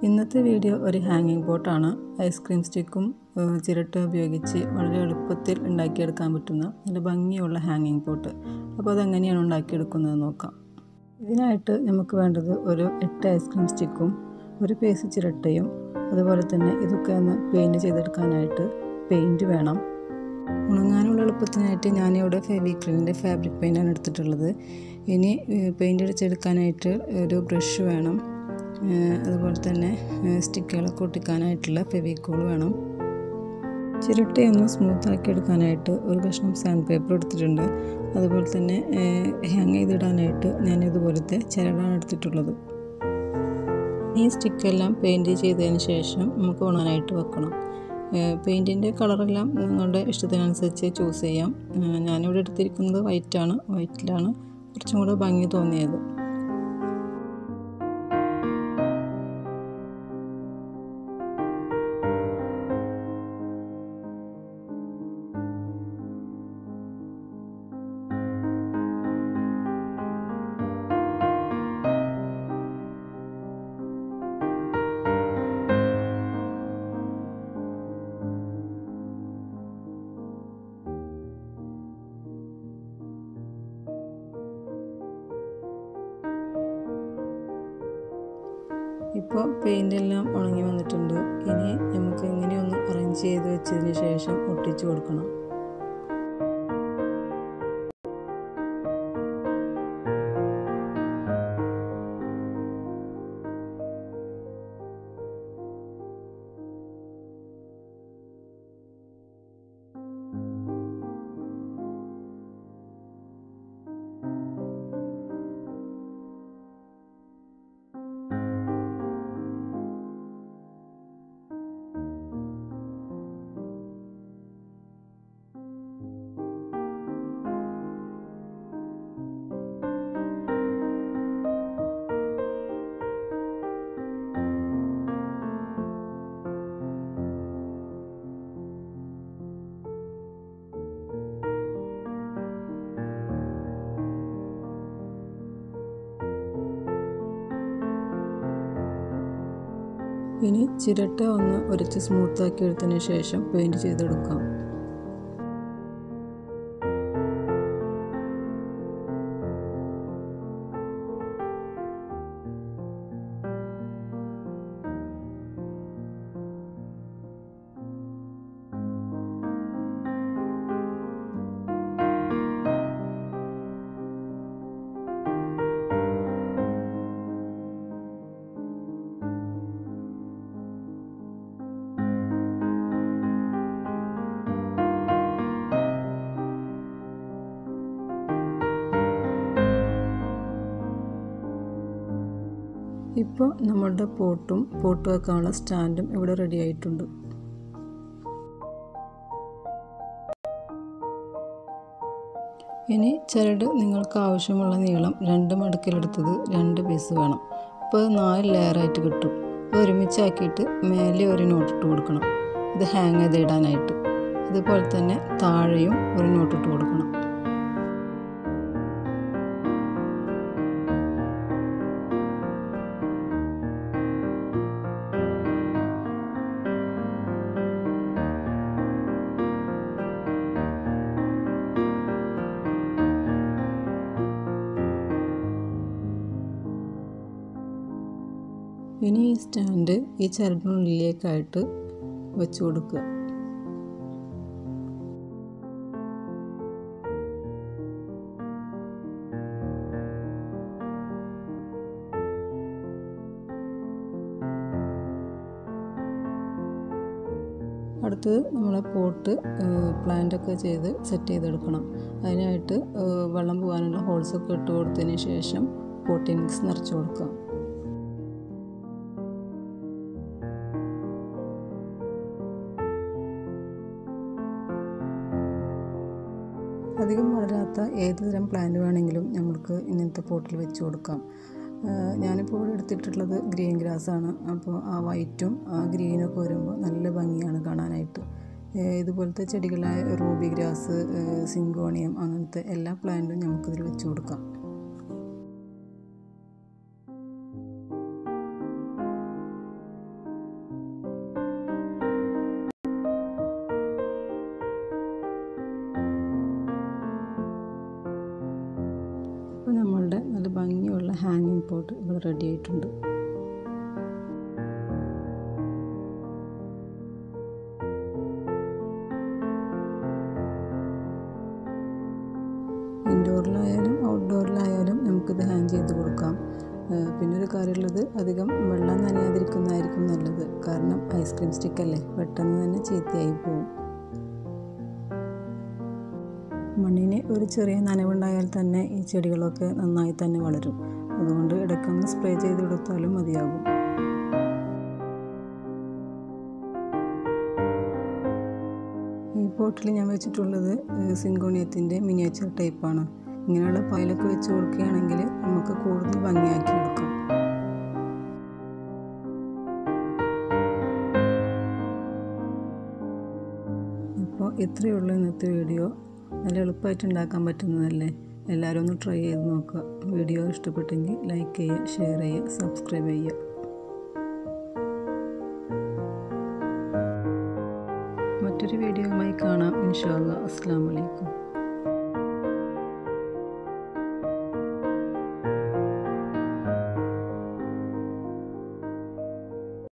ഇന്നത്തെ വീഡിയോ ഒരു ഹാങ്ങിങ് പോട്ടാണ് ഐസ്ക്രീം സ്റ്റിക്കും ഏഹ്, ചിരട്ട ഉപയോഗിച്ച് വളരെ എളുപ്പത്തിൽ ഉണ്ടാക്കിയെടുക്കാൻ പറ്റുന്ന നല്ല ഭംഗിയുള്ള ഹാങ്ങിങ് പോട്ട് അപ്പോൾ അതെങ്ങനെയാണ് ഉണ്ടാക്കിയെടുക്കുന്നത് നോക്കാം ഇതിനായിട്ട് നമുക്ക് വേണ്ടത് ഒരു എട്ട് ഐസ്ക്രീം സ്റ്റിക്കും ഒരു പേസ് ചിരട്ടയും അതുപോലെ തന്നെ ഇതൊക്കെ ഒന്ന് പെയിൻറ്റ് ചെയ്തെടുക്കാനായിട്ട് പെയിൻറ്റ് വേണം ഉണങ്ങാനുള്ള എളുപ്പത്തിനായിട്ട് ഞാനിവിടെ ഫെവിക്രിലിൻ്റെ ഫാബ്രിക് പെയിൻ്റാണ് എടുത്തിട്ടുള്ളത് ഇനി പെയിൻ്റ് അടിച്ചെടുക്കാനായിട്ട് ഒരു ബ്രഷ് വേണം ഏഹ് അതുപോലെ തന്നെ സ്റ്റിക്കുകളൊക്കെ ഒട്ടിക്കാനായിട്ടുള്ള ഫെവിക്കോൾ വേണം ചിരട്ടയൊന്ന് സ്മൂത്താക്കി എടുക്കാനായിട്ട് ഒരു കഷ്ണം സാൻഡ് പേപ്പർ എടുത്തിട്ടുണ്ട് അതുപോലെ തന്നെ ഹാങ് ചെയ്തിടാനായിട്ട് ഞാൻ ഇതുപോലത്തെ ചരടാണ് എടുത്തിട്ടുള്ളത് ഈ സ്റ്റിക്കെല്ലാം പെയിൻറ്റ് ചെയ്തതിന് ശേഷം നമുക്ക് ഉണങ്ങാനായിട്ട് വെക്കണം പെയിൻറ്റിൻ്റെ കളറെല്ലാം നിങ്ങളുടെ ഇഷ്ടത്തിനനുസരിച്ച് ചൂസ് ചെയ്യാം ഏഹ് ഞാനിവിടെ എടുത്തിരിക്കുന്നത് വൈറ്റാണ് വൈറ്റിലാണ് കുറച്ചും കൂടെ ഭംഗി തോന്നിയത് ഇപ്പോൾ പെയിൻ്റ് എല്ലാം ഉണങ്ങി വന്നിട്ടുണ്ട് ഇനി നമുക്ക് ഇങ്ങനെയൊന്ന് അറേഞ്ച് ചെയ്ത് വെച്ചതിന് ശേഷം ഒട്ടിച്ചു കൊടുക്കണം ഇനി ചിരട്ട ഒന്ന് ഒരച്ച് സ്മൂത്താക്കി എടുത്തതിന് ശേഷം പെയിൻറ് ചെയ്തെടുക്കാം ഇപ്പോൾ നമ്മളുടെ പോട്ടും പോട്ട് വെക്കാനുള്ള സ്റ്റാൻഡും ഇവിടെ റെഡി ആയിട്ടുണ്ട് ഇനി ചരട് നിങ്ങൾക്ക് ആവശ്യമുള്ള നീളം രണ്ട് മടക്കിലെടുത്തത് രണ്ട് പീസ് വേണം അപ്പോൾ അത് നാല് ലെയറായിട്ട് കിട്ടും അത് ഒരുമിച്ചാക്കിയിട്ട് മേലെ ഒരു നോട്ടിട്ട് കൊടുക്കണം ഇത് ഹാങ് ചെയ്ത് ഇടാനായിട്ട് അതുപോലെ തന്നെ താഴെയും ഒരു നോട്ടിട്ട് കൊടുക്കണം ഇനി ഈ സ്റ്റാൻഡ് ഈ ചരടിനുള്ളിലേക്കായിട്ട് വെച്ച് കൊടുക്കുക അടുത്തത് നമ്മളെ പോട്ട് പ്ലാന്റ് ഒക്കെ ചെയ്ത് സെറ്റ് ചെയ്തെടുക്കണം അതിനായിട്ട് വെള്ളം പോകാനുള്ള ഹോൾസൊക്കെ ഇട്ട് കൊടുത്തതിന് ശേഷം പോട്ടി മിക്സ് നിറച്ച് കൊടുക്കുക അധികം വളരാത്ത ഏത് തരം പ്ലാന്റ് വേണമെങ്കിലും നമുക്ക് ഇങ്ങനത്തെ പോട്ടിൽ വെച്ച് കൊടുക്കാം ഞാനിപ്പോൾ ഇവിടെ എടുത്തിട്ടുള്ളത് ഗ്രീൻ ഗ്രാസ് ആണ് അപ്പോൾ ആ വൈറ്റും ആ ഗ്രീനും ഒക്കെ വരുമ്പോൾ നല്ല ഭംഗിയാണ് കാണാനായിട്ട് ഇതുപോലത്തെ ചെടികളായ റൂബി ഗ്രാസ് സിങ്കോണിയം അങ്ങനത്തെ എല്ലാ പ്ലാന്റും നമുക്കിതിൽ വെച്ച് കൊടുക്കാം ഹാങ്ങിങ് പോട്ട് ഇവിടെ റെഡി ആയിട്ടുണ്ട് ഇൻഡോറിലായാലും ഔട്ട്ഡോറിലായാലും നമുക്കിത് ഹാങ് ചെയ്ത് കൊടുക്കാം പിന്നെ ഒരു കാര്യമുള്ളത് അധികം വെള്ളം നനയാതിരിക്കുന്നതായിരിക്കും നല്ലത് കാരണം ഐസ്ക്രീം സ്റ്റിക്കല്ലേ പെട്ടെന്ന് തന്നെ ചീത്തയായി പോകും മണ്ണിന് ഒരു ചെറിയ നനവുണ്ടായാൽ തന്നെ ഈ ചെടികളൊക്കെ നന്നായി തന്നെ വളരും അതുകൊണ്ട് ഇടയ്ക്കൊന്ന് സ്പ്രേ ചെയ്ത് കൊടുത്താലും മതിയാകും ഈ പോട്ടിൽ ഞാൻ വെച്ചിട്ടുള്ളത് സിങ്കോണിയത്തിൻ്റെ മിനിയേച്ചർ ടൈപ്പാണ് ഇങ്ങനെയുള്ള പൈലൊക്കെ വെച്ച് കൊടുക്കുകയാണെങ്കിൽ നമുക്ക് കൂടുതൽ ഭംഗിയാക്കി എടുക്കാം അപ്പോൾ ഇത്രയേ ഉള്ളൂ ഇന്നത്തെ വീഡിയോ നല്ല എളുപ്പമായിട്ട് ഉണ്ടാക്കാൻ പറ്റുന്നതല്ലേ എല്ലാവരും ഒന്ന് ട്രൈ ചെയ്ത് നോക്കുക വീഡിയോ ഇഷ്ടപ്പെട്ടെങ്കിൽ ലൈക്ക് ചെയ്യുക ഷെയർ ചെയ്യുക സബ്സ്ക്രൈബ് ചെയ്യുക മറ്റൊരു വീഡിയോയുമായി കാണാം ഇൻഷാല്ല അസ്സാം വലൈക്കും